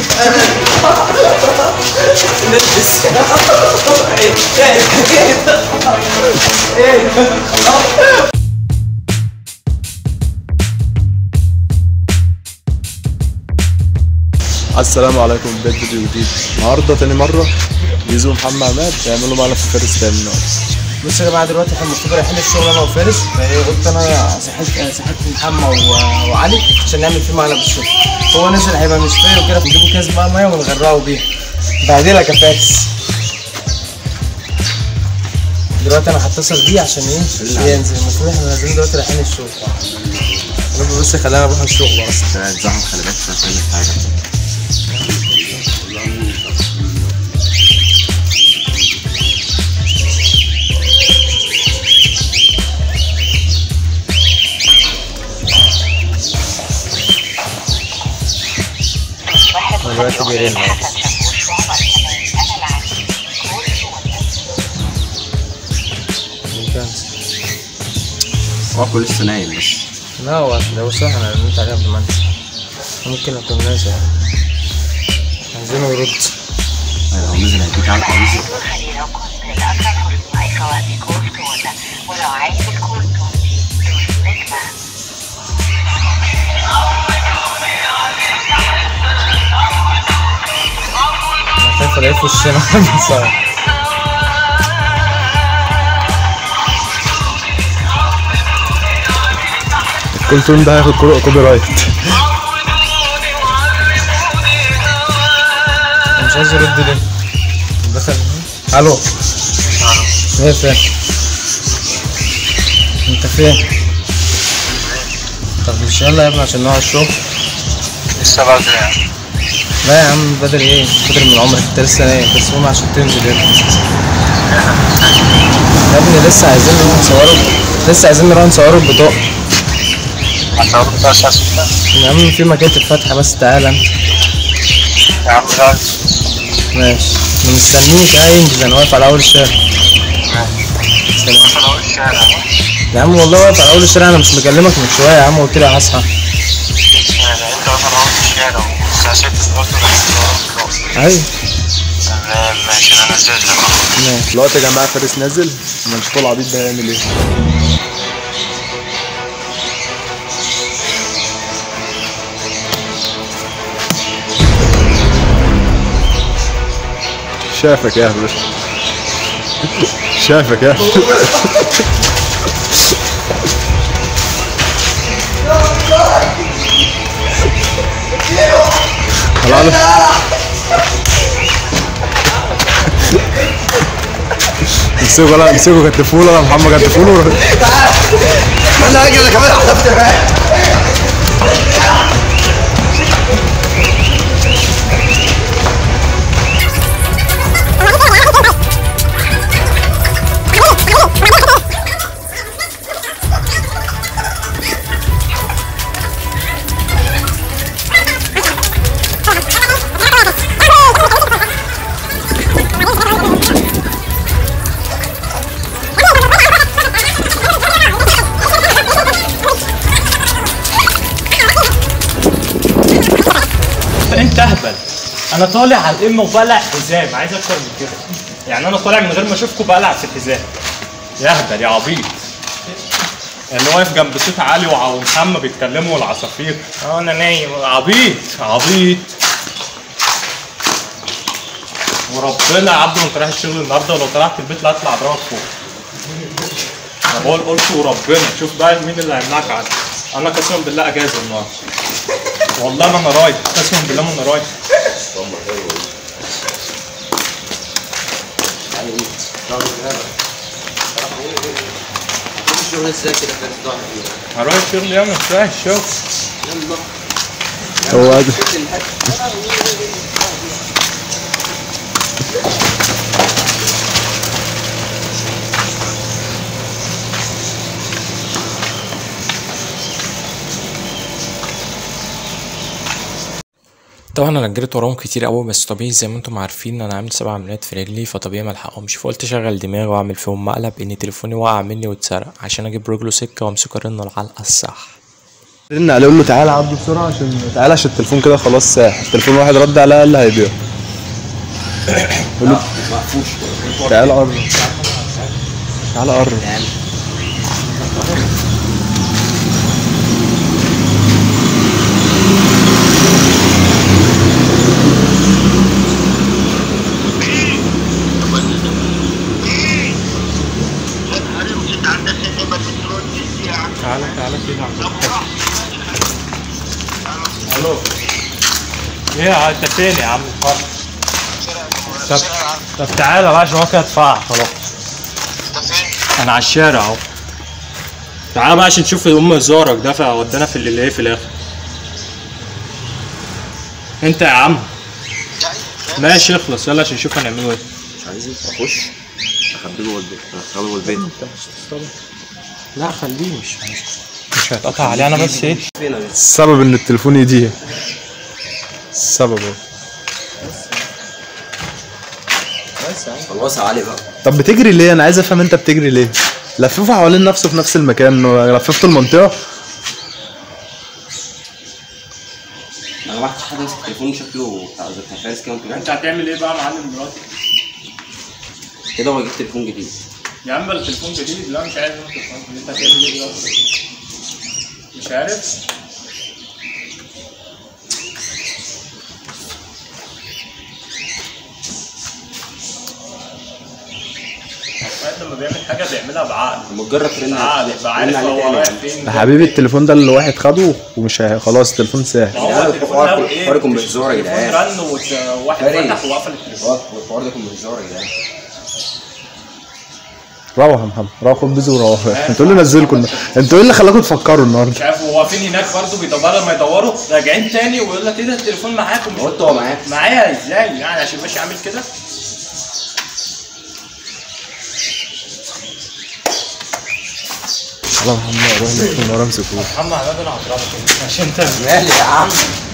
نلبس ايه ايه ايه السلام عليكم بداية فيديو جديد النهارده تاني مرة بيزو محمد عماد يعملوا معانا في فارس تاني النهارده بصوا يا جماعه دلوقتي احنا المفروض رايحين الشغل انا وفارس فايه قلت انا صحيت صحيت محمد و- وعلي عشان نعمل فيه معلقه بالشغل هو نزل هيبقى مش فايق وكده نجيبه كاس بقى ميه ونغرقه بيه بعدلك يا فارس دلوقتي انا هتصل بيه عشان ايه ينزل المفروض احنا نازلين دلوقتي رايحين الشغل رب بس خلينا نروح الشغل اصلا زحمة خلي بالك مش هتعمل حاجة دلوقتي بيرن هو كله لسه نايم بس لا هو لو صح انا رنيت عليه قبل ما انسى ممكن اكون ناسي يعني عايزينه يرد أيوة، هو نزل هيديك علقة نزل لو كنت الأقرب فرصة يخواتي كورتونا ولو عايز الكورتون نسمع انا خايف الاقيه في وشنا صعب كل تون ده هياخد كو- كوبي رايت أنا مش عايز يرد ليه دخل الو ايه فين انت فين طب مش يلا يا ابني عشان نروح الشغل لسه بدري يعني لا يا عم بدري ايه بدري من عمرك انت لسه نايم بس قوم عشان تنزل يا ابني يا ابني لسه عايزين نروح نصوروا لسه عايزين نروح نصوروا البطاقة هتصور بتاع الساعة 6 يا عم في مكان الفاتحة بس تعالى انت يا عم لا ماشي انا مستنيك اه انجز انا واقف على اول الشارع سلام في أول الشارع يا عم والله واقف على اول الشارع انا مش مكلمك من شويه يا عم قلت لي هصحى يعني أنت واقف على أول الشارع والساعة 6 برضه راح تصور خلاص ايوه تمام ماشي أنا نزلت لك أهو. ماشي دلوقتي يا جماعة فارس نازل ما نشوفوا العبيط ده هيعمل ايه شافك يا اهبل شافك يا اهبل العالم امسكوا ولا امسكوا كتفوله ولا محمد كتفوله انا هاجي انا كمان حذفت انت اهبل انا طالع على الام وبلع حزام عايز اكتر من كده يعني انا طالع من غير ما اشوفكم بلع في الحزام يا اهبل يا عبيط اللي واقف جنب صوت عالي وع- ومحمد بيتكلموا والعصافير اه انا نايم عبيط عبيط وربنا يا عبد انت رايح الشغل النهارده ولو طلعت البيت لا اطلع اضربك فوق انا بقول قلت وربنا شوف بقى مين اللي هيمنعك عني انا قسما بالله اجازه النهارده والله ما انا رايح قسما بالله ما انا رايح الشغل ازاي كده فارس ضاع هروح الشغل يا مش رايح الشغل هو قاعد طبعا انا جريت وراهم كتير قوي بس طبيعي زي ما انتم عارفين انا عامل سبع عمليات في رجلي فطبيعي ملحقهمش فقلت اشغل دماغي واعمل فيهم مقلب ان تليفوني وقع مني واتسرق عشان اجيب رجله سكه وامسكه ارن العلقه الصح رن عليه اقول له تعالى عبده بسرعه عشان تعالى عشان التليفون كده خلاص ساح التليفون واحد رد عليا قال لي هيبيعه قول له تعالى قرب تعالى قرب تعالى تعالى كده عم الو ايه يا انت فين يا عم الفرد طب طب تعالى بقى عشان هو كده اتفقع خلاص انا على الشارع اهو تعالى بقى عشان نشوف ام زارك ده فودانا في اللي ايه في الاخر انت يا عم ماشي اخلص يلا عشان نشوف هنعمله ايه مش عايز اخش اخبيه جوه البيت ادخله جوه البيت لا خليه مش مش هيتقطع عليه انا بس ايه السبب ان التليفون يضيع السبب اهو خلاص يا علي بقى طب بتجري ليه انا عايز افهم انت بتجري ليه لففه حوالين نفسه في نفس المكان لففت المنطقه انا ما حد ماسك التليفون شكله بتاع زي بتاع فارس كده ممكن انت هتعمل ايه بقى يا معلم دلوقتي كده هو يجيب تليفون جديد يا عم التليفون جديد لا مش عارف انت هتعمل ايه دلوقتي مش عارف الواحد لما بيعمل حاجه بيعملها بعقل لما تجرب ترن بعقل يبقى عارف ترن عليه هو تاني رايح يعني. فين يا حبيبي التليفون ده اللي واحد خده ومش هي... خلاص التليفون ساح ما هو لا، التليفون الحوار- ده ايه الحوار يكون بهزار يا التليفون جدعان. رن وت- وواحد فارس. فتح وقفل التليفون والحوار ده كان بهزار يا جدعان روح يا محمد روح خد بيزو وروح انتوا اللي نزلكم انتوا ايه اللي خلاكم تفكروا النهارده مش عارف هو واقفين هناك برضه بيدوروا لما يدوروا راجعين تاني ويقول لك ايه ده التليفون معاكم هو انت هو معاك معايا ازاي يعني عشان ماشي عامل كده يلا يا محمد روح نشوف ورا امسكوه محمد عماد انا هضربك عشان انت مالي يا عم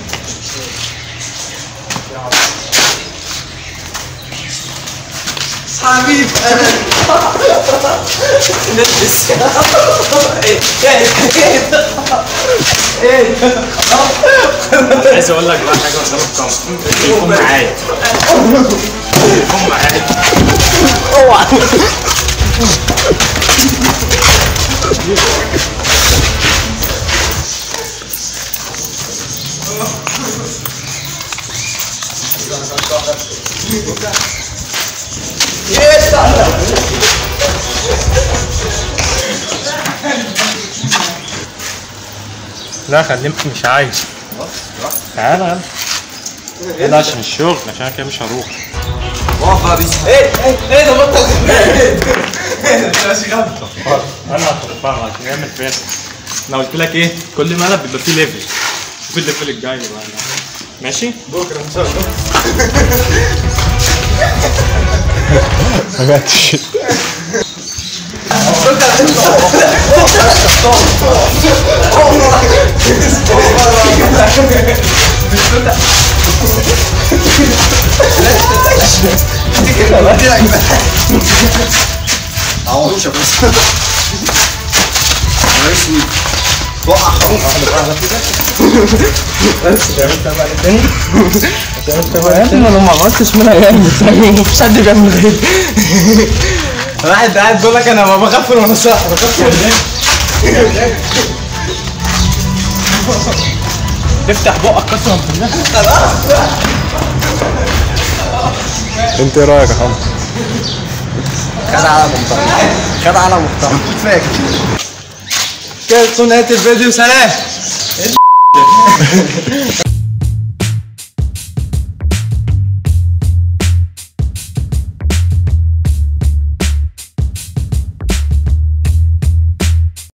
عايز اقول لك بقى حاجه قدام الكاميرا التليفون معايا التليفون معايا لا خليك مش عايز تعالى يلا يلا عشان الشغل عشان أنا كده مش هروح اقف بقى بيس انا هترفعها عشان يعمل فات انا قلت لك ايه كل ملعب بيبقى فيه ليفل شوف الليفل الجاي بقى ماشي ما جاتش عوضوش يا بس يا اسود وقع انا لو ما عملتش منها جامد مفيش حد بيعمل غيري واحد قاعد بيقول لك انا ما بغفل وانا صاحي بغفل تفتح بقك قسما بالله انت ايه رايك يا حمد خد على محترم خد على محترم كنت فاكر كده تكون نهايه الفيديو سلام